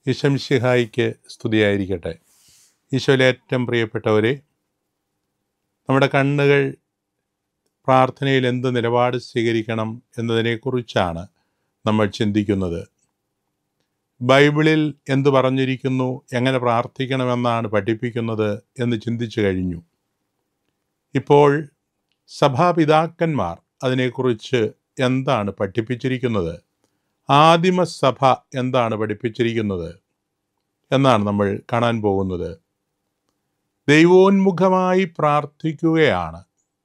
ഈശംഷിഹായിക്ക് സ്തുതിയായിരിക്കട്ടെ ഈശോയിലെ ഏറ്റവും പ്രിയപ്പെട്ടവരെ നമ്മുടെ കണ്ണുകൾ പ്രാർത്ഥനയിൽ എന്ത് നിലപാട് സ്വീകരിക്കണം എന്നതിനെക്കുറിച്ചാണ് നമ്മൾ ചിന്തിക്കുന്നത് ബൈബിളിൽ എന്ത് പറഞ്ഞിരിക്കുന്നു എങ്ങനെ പ്രാർത്ഥിക്കണമെന്നാണ് പഠിപ്പിക്കുന്നത് എന്ന് ചിന്തിച്ചു കഴിഞ്ഞു ഇപ്പോൾ സഭാപിതാക്കന്മാർ അതിനെക്കുറിച്ച് എന്താണ് പഠിപ്പിച്ചിരിക്കുന്നത് ആദിമസഭ എന്താണ് പഠിപ്പിച്ചിരിക്കുന്നത് എന്നാണ് നമ്മൾ കാണാൻ പോകുന്നത് ദൈവോന്മുഖമായി പ്രാർത്ഥിക്കുകയാണ്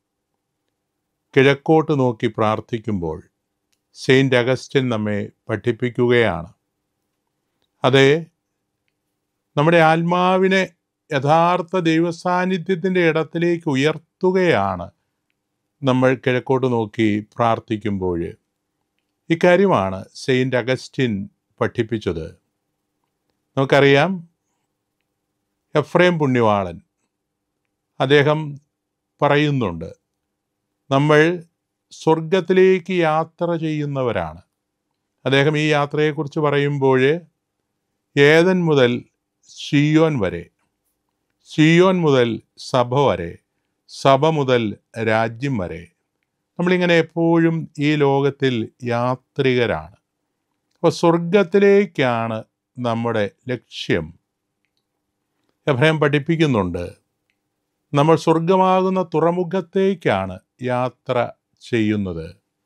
കിഴക്കോട്ട് നോക്കി പ്രാർത്ഥിക്കുമ്പോൾ സെയിൻറ്റ് അഗസ്റ്റിൻ നമ്മെ പഠിപ്പിക്കുകയാണ് അതെ നമ്മുടെ ആത്മാവിനെ യഥാർത്ഥ ദൈവസാന്നിധ്യത്തിൻ്റെ ഇടത്തിലേക്ക് ഉയർത്തുകയാണ് നമ്മൾ കിഴക്കോട്ട് നോക്കി പ്രാർത്ഥിക്കുമ്പോൾ ഇക്കാര്യമാണ് സെയിൻറ്റ് അഗസ്റ്റിൻ പഠിപ്പിച്ചത് നമുക്കറിയാം എഫ്രേം പുണ്യവാളൻ അദ്ദേഹം പറയുന്നുണ്ട് നമ്മൾ സ്വർഗത്തിലേക്ക് യാത്ര ചെയ്യുന്നവരാണ് അദ്ദേഹം ഈ യാത്രയെക്കുറിച്ച് പറയുമ്പോൾ ഏതൻ മുതൽ ഷിയോൻ വരെ ഷിയോൻ മുതൽ സഭ വരെ സഭ മുതൽ രാജ്യം വരെ നമ്മളിങ്ങനെ എപ്പോഴും ഈ ലോകത്തിൽ യാത്രികരാണ് അപ്പോൾ സ്വർഗത്തിലേക്കാണ് നമ്മുടെ ലക്ഷ്യം എബ്രഹാം പഠിപ്പിക്കുന്നുണ്ട് നമ്മൾ സ്വർഗമാകുന്ന തുറമുഖത്തേക്കാണ് യാത്ര ചെയ്യുന്നത്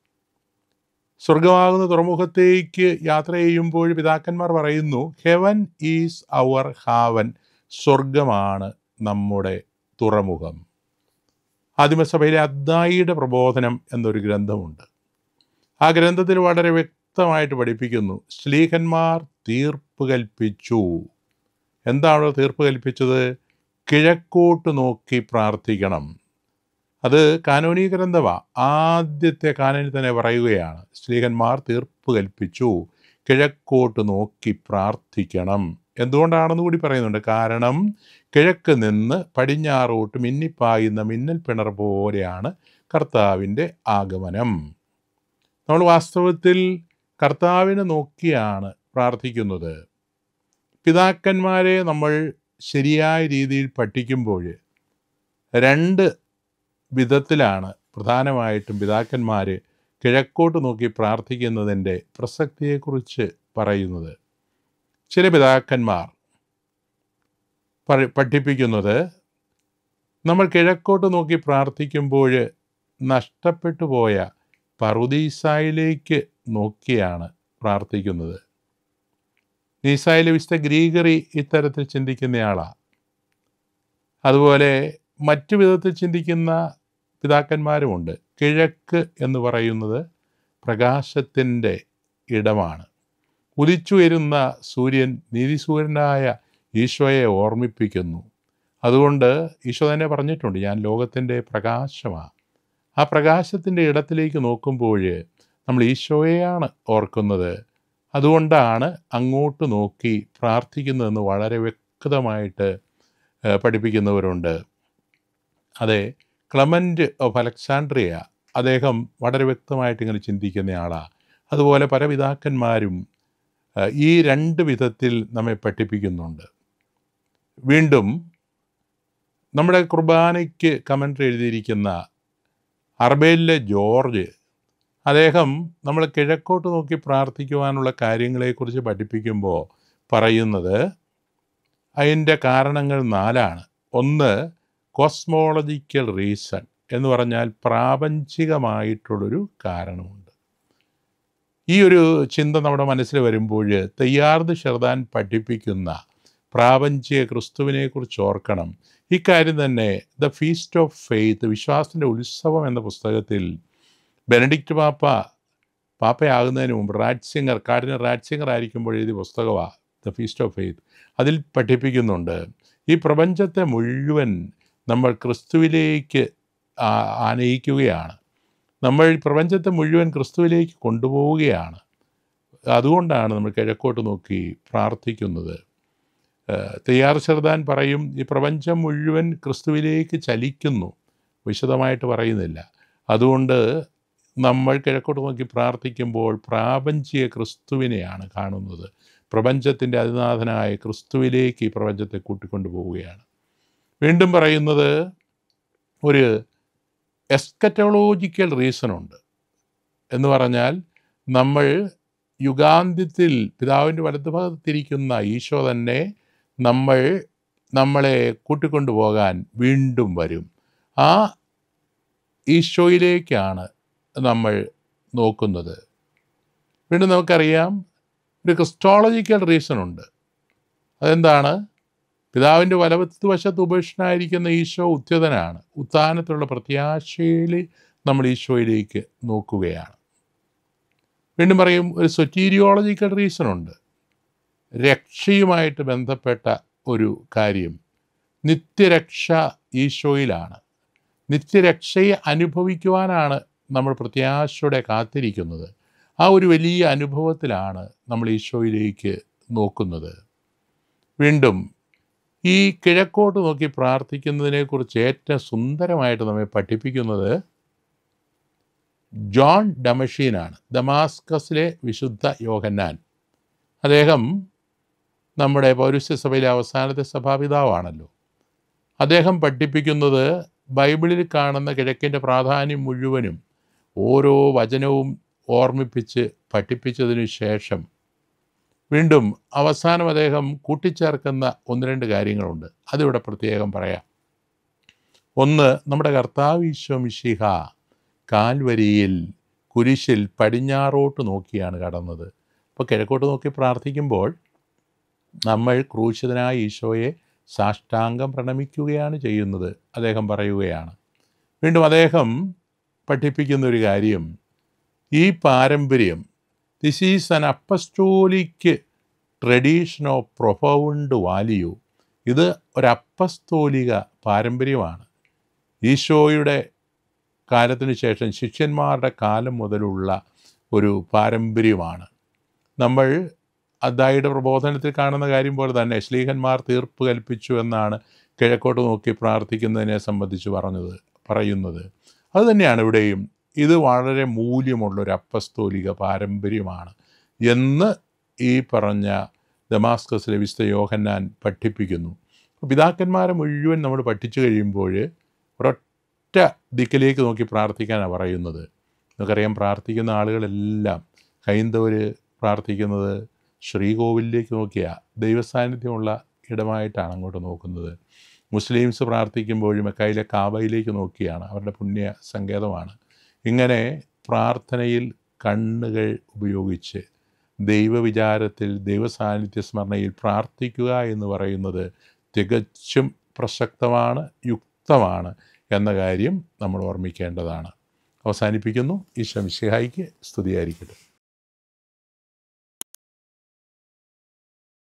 സ്വർഗമാകുന്ന തുറമുഖത്തേക്ക് യാത്ര ചെയ്യുമ്പോൾ പിതാക്കന്മാർ പറയുന്നു ഹെവൻ ഈസ് അവർ ഹാവൻ സ്വർഗമാണ് നമ്മുടെ തുറമുഖം ആദിമസഭയിലെ അദ്ദായിയുടെ പ്രബോധനം എന്നൊരു ഗ്രന്ഥമുണ്ട് ആ ഗ്രന്ഥത്തിൽ വളരെ വ്യക്തമായിട്ട് പഠിപ്പിക്കുന്നു ശ്ലീഹന്മാർ തീർപ്പ് കൽപ്പിച്ചു എന്താണ് തീർപ്പ് കൽപ്പിച്ചത് കിഴക്കോട്ട് നോക്കി പ്രാർത്ഥിക്കണം അത് കാനോനി ഗ്രന്ഥമാ ആദ്യത്തെ കാനനിൽ തന്നെ പറയുകയാണ് സ്ത്രീകന്മാർ തീർപ്പ് കൽപ്പിച്ചു കിഴക്കോട്ട് നോക്കി പ്രാർത്ഥിക്കണം എന്തുകൊണ്ടാണെന്ന് കൂടി പറയുന്നുണ്ട് കാരണം കിഴക്ക് നിന്ന് പടിഞ്ഞാറോട്ട് മിന്നിപ്പായുന്ന മിന്നൽ പിണർ പോലെയാണ് കർത്താവിൻ്റെ ആഗമനം നമ്മൾ വാസ്തവത്തിൽ കർത്താവിനെ നോക്കിയാണ് പ്രാർത്ഥിക്കുന്നത് പിതാക്കന്മാരെ നമ്മൾ ശരിയായ രീതിയിൽ പഠിക്കുമ്പോൾ രണ്ട് വിധത്തിലാണ് പ്രധാനമായിട്ടും പിതാക്കന്മാർ കിഴക്കോട്ട് നോക്കി പ്രാർത്ഥിക്കുന്നതിൻ്റെ പ്രസക്തിയെക്കുറിച്ച് പറയുന്നത് ചില പിതാക്കന്മാർ പഠിപ്പിക്കുന്നത് നമ്മൾ കിഴക്കോട്ട് നോക്കി പ്രാർത്ഥിക്കുമ്പോൾ നഷ്ടപ്പെട്ടു പോയ പറുദീസായിലേക്ക് നോക്കിയാണ് പ്രാർത്ഥിക്കുന്നത് നീസായിലെ വിശുദ്ധ ഗ്രീഗറി ഇത്തരത്തിൽ ചിന്തിക്കുന്നയാളാണ് അതുപോലെ മറ്റു വിധത്തിൽ ചിന്തിക്കുന്ന പിതാക്കന്മാരുമുണ്ട് കിഴക്ക് എന്ന് പറയുന്നത് പ്രകാശത്തിൻ്റെ ഇടമാണ് ഉദിച്ചുയരുന്ന സൂര്യൻ നീതിസൂര്യനായ ഈശോയെ ഓർമ്മിപ്പിക്കുന്നു അതുകൊണ്ട് ഈശോ തന്നെ പറഞ്ഞിട്ടുണ്ട് ഞാൻ ലോകത്തിൻ്റെ പ്രകാശമാണ് ആ പ്രകാശത്തിൻ്റെ ഇടത്തിലേക്ക് നോക്കുമ്പോൾ നമ്മൾ ഈശോയെയാണ് ഓർക്കുന്നത് അതുകൊണ്ടാണ് അങ്ങോട്ട് നോക്കി പ്രാർത്ഥിക്കുന്നതെന്ന് വളരെ വ്യക്തമായിട്ട് പഠിപ്പിക്കുന്നവരുണ്ട് അതെ ക്ലമൻറ്റ് ഓഫ് അലക്സാണ്ട്രിയ അദ്ദേഹം വളരെ വ്യക്തമായിട്ട് ഇങ്ങനെ ചിന്തിക്കുന്ന ആളാണ് അതുപോലെ പല പിതാക്കന്മാരും ഈ രണ്ട് വിധത്തിൽ നമ്മെ പഠിപ്പിക്കുന്നുണ്ട് വീണ്ടും നമ്മുടെ കുർബാനയ്ക്ക് കമൻട്രി എഴുതിയിരിക്കുന്ന അർബേലിലെ ജോർജ് അദ്ദേഹം നമ്മൾ കിഴക്കോട്ട് നോക്കി പ്രാർത്ഥിക്കുവാനുള്ള കാര്യങ്ങളെക്കുറിച്ച് പഠിപ്പിക്കുമ്പോൾ പറയുന്നത് അതിൻ്റെ കാരണങ്ങൾ നാലാണ് ഒന്ന് കോസ്മോളജിക്കൽ റീസൺ എന്ന് പറഞ്ഞാൽ പ്രാപഞ്ചികമായിട്ടുള്ളൊരു കാരണമുണ്ട് ഈ ഒരു ചിന്ത നമ്മുടെ മനസ്സിൽ വരുമ്പോൾ തയ്യാർദ് ഷെർദാൻ പഠിപ്പിക്കുന്ന പ്രാപഞ്ചിക ക്രിസ്തുവിനെക്കുറിച്ച് ഓർക്കണം ഇക്കാര്യം തന്നെ ദ ഫീസ്റ്റ് ഓഫ് ഫെയ്ത്ത് വിശ്വാസത്തിൻ്റെ ഉത്സവം എന്ന പുസ്തകത്തിൽ ബെനഡിക്റ്റ് പാപ്പ പാപ്പയാകുന്നതിന് മുമ്പ് റാറ്റ്സിംഗർ കാർഡിനൽ റാറ്റ്സിംഗർ ആയിരിക്കുമ്പോൾ എഴുതിയ പുസ്തകമാണ് ദ ഫീസ്റ്റ് ഓഫ് ഫെയ്ത്ത് അതിൽ പഠിപ്പിക്കുന്നുണ്ട് ഈ പ്രപഞ്ചത്തെ മുഴുവൻ നമ്മൾ ക്രിസ്തുവിലേക്ക് ആനയിക്കുകയാണ് നമ്മൾ പ്രപഞ്ചത്തെ മുഴുവൻ ക്രിസ്തുവിലേക്ക് കൊണ്ടുപോവുകയാണ് അതുകൊണ്ടാണ് നമ്മൾ കിഴക്കോട്ട് നോക്കി പ്രാർത്ഥിക്കുന്നത് തയ്യാർ ചെറുതാൻ പറയും ഈ പ്രപഞ്ചം മുഴുവൻ ക്രിസ്തുവിലേക്ക് ചലിക്കുന്നു വിശദമായിട്ട് പറയുന്നില്ല അതുകൊണ്ട് നമ്മൾ കിഴക്കോട്ട് നോക്കി പ്രാർത്ഥിക്കുമ്പോൾ പ്രാപഞ്ചിക ക്രിസ്തുവിനെയാണ് കാണുന്നത് പ്രപഞ്ചത്തിൻ്റെ അതിനാഥനായ ക്രിസ്തുവിലേക്ക് ഈ പ്രപഞ്ചത്തെ കൂട്ടിക്കൊണ്ടു പോവുകയാണ് വീണ്ടും പറയുന്നത് ഒരു എസ്കറ്റോളോജിക്കൽ റീസണുണ്ട് എന്ന് പറഞ്ഞാൽ നമ്മൾ യുഗാന്ത്യത്തിൽ പിതാവിൻ്റെ വലതുഭാഗത്തിരിക്കുന്ന ഈശോ തന്നെ നമ്മൾ നമ്മളെ കൂട്ടിക്കൊണ്ടു പോകാൻ വീണ്ടും വരും ആ ഈശോയിലേക്കാണ് നമ്മൾ നോക്കുന്നത് വീണ്ടും നമുക്കറിയാം ഒരു ക്രിസ്റ്റോളജിക്കൽ റീസൺ ഉണ്ട് അതെന്താണ് പിതാവിൻ്റെ വലവത്ത് വശത്ത് ഉപേക്ഷനായിരിക്കുന്ന ഈശോ ഉദ്യതനാണ് ഉത്ഥാനത്തിലുള്ള പ്രത്യാശയിൽ നമ്മൾ ഈശോയിലേക്ക് നോക്കുകയാണ് വീണ്ടും പറയും ഒരു സൊറ്റീരിയോളജിക്കൽ റീസൺ ഉണ്ട് രക്ഷയുമായിട്ട് ബന്ധപ്പെട്ട ഒരു കാര്യം നിത്യരക്ഷ ഈശോയിലാണ് നിത്യരക്ഷയെ അനുഭവിക്കുവാനാണ് നമ്മൾ പ്രത്യാശയോടെ കാത്തിരിക്കുന്നത് ആ ഒരു വലിയ അനുഭവത്തിലാണ് നമ്മൾ ഈശോയിലേക്ക് നോക്കുന്നത് വീണ്ടും ഈ കിഴക്കോട്ട് നോക്കി പ്രാർത്ഥിക്കുന്നതിനെക്കുറിച്ച് ഏറ്റവും സുന്ദരമായിട്ട് നമ്മെ പഠിപ്പിക്കുന്നത് ജോൺ ഡമഷീനാണ് ദമാസ്കസിലെ വിശുദ്ധ യോഹന്നാൻ അദ്ദേഹം നമ്മുടെ പൗരസ്യ സഭയിലെ അവസാനത്തെ സഭാപിതാവാണല്ലോ അദ്ദേഹം പഠിപ്പിക്കുന്നത് ബൈബിളിൽ കാണുന്ന കിഴക്കിൻ്റെ പ്രാധാന്യം മുഴുവനും ഓരോ വചനവും ഓർമ്മിപ്പിച്ച് പഠിപ്പിച്ചതിനു ശേഷം വീണ്ടും അവസാനം അദ്ദേഹം കൂട്ടിച്ചേർക്കുന്ന ഒന്ന് രണ്ട് കാര്യങ്ങളുണ്ട് അതിവിടെ പ്രത്യേകം പറയാം ഒന്ന് നമ്മുടെ കർത്താവ് ഈശോ മിശിഹ കാൽവരിയിൽ കുരിശിൽ പടിഞ്ഞാറോട്ട് നോക്കിയാണ് കടന്നത് അപ്പോൾ കിഴക്കോട്ട് നോക്കി പ്രാർത്ഥിക്കുമ്പോൾ നമ്മൾ ക്രൂശിതനായ ഈശോയെ സാഷ്ടാംഗം പ്രണമിക്കുകയാണ് ചെയ്യുന്നത് അദ്ദേഹം പറയുകയാണ് വീണ്ടും അദ്ദേഹം പഠിപ്പിക്കുന്ന ഒരു കാര്യം ഈ പാരമ്പര്യം this is an apostolic tradition of profound value ഇത് ഒരു അപ്പസ്തോലിക പാരമ്പര്യമാണ് ഈശോയുടെ കാലത്തിന് ശേഷം ശിഷ്യന്മാരുടെ കാലം മുതലുള്ള ഒരു പാരമ്പര്യമാണ് നമ്മൾ അദ്ദായിയുടെ പ്രബോധനത്തിൽ കാണുന്ന കാര്യം പോലെ തന്നെ ശ്ലീഹന്മാർ തീർപ്പ് കൽപ്പിച്ചു എന്നാണ് കിഴക്കോട്ട് നോക്കി പ്രാർത്ഥിക്കുന്നതിനെ സംബന്ധിച്ച് പറഞ്ഞത് പറയുന്നത് അതുതന്നെയാണ് ഇവിടെയും ഇത് വളരെ മൂല്യമുള്ളൊരു അപ്പസ്തോലിക പാരമ്പര്യമാണ് എന്ന് ഈ പറഞ്ഞ ദമാസ്കസിലെ വിശുദ്ധ യോഹന്നാൻ പഠിപ്പിക്കുന്നു പിതാക്കന്മാരെ മുഴുവൻ നമ്മൾ പഠിച്ചു കഴിയുമ്പോൾ ഒരൊറ്റ ദിക്കിലേക്ക് നോക്കി പ്രാർത്ഥിക്കാനാണ് പറയുന്നത് നമുക്കറിയാം പ്രാർത്ഥിക്കുന്ന ആളുകളെല്ലാം ഹൈന്ദവർ പ്രാർത്ഥിക്കുന്നത് ശ്രീകോവിലേക്ക് നോക്കിയ ദൈവസാന്നിധ്യമുള്ള ഇടമായിട്ടാണ് അങ്ങോട്ട് നോക്കുന്നത് മുസ്ലിംസ് പ്രാർത്ഥിക്കുമ്പോഴും മക്കയിലെ കാബയിലേക്ക് നോക്കിയാണ് അവരുടെ പുണ്യ സങ്കേതമാണ് ഇങ്ങനെ പ്രാർത്ഥനയിൽ കണ്ണുകൾ ഉപയോഗിച്ച് ദൈവവിചാരത്തിൽ ദൈവസാന്നിധ്യ സ്മരണയിൽ പ്രാർത്ഥിക്കുക എന്ന് പറയുന്നത് തികച്ചും പ്രസക്തമാണ് യുക്തമാണ് എന്ന കാര്യം നമ്മൾ ഓർമ്മിക്കേണ്ടതാണ് അവസാനിപ്പിക്കുന്നു ഈശോ മിശിഹായിക്ക് സ്തുതിയായിരിക്കട്ടെ